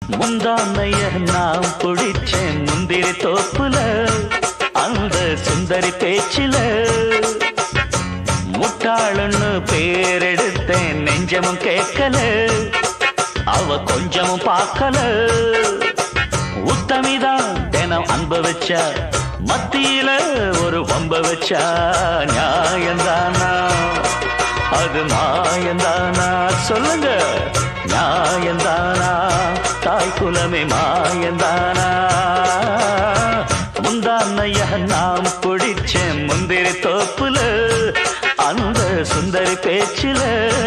முந்தானைய நான் பிடிச்சேன் முந்திரி தோப்புல அந்த சுந்தரி பேச்சில முட்டாளுன்னு பேரெடுத்தேன் நெஞ்சமும் கேட்கல அவ கொஞ்சமும் பார்க்கல உத்தமிதான் தினம் அன்ப வச்சா மத்தியில ஒரு வம்ப வச்சா நியாயந்தானா அது மாயந்தானா சொல்லுங்க நியாயந்தானா தாய் குலமே மாயந்தானா முந்தானைய நாம் பிடிச்சேன் முந்திரி தோப்புல அந்த சுந்தரி பேச்சில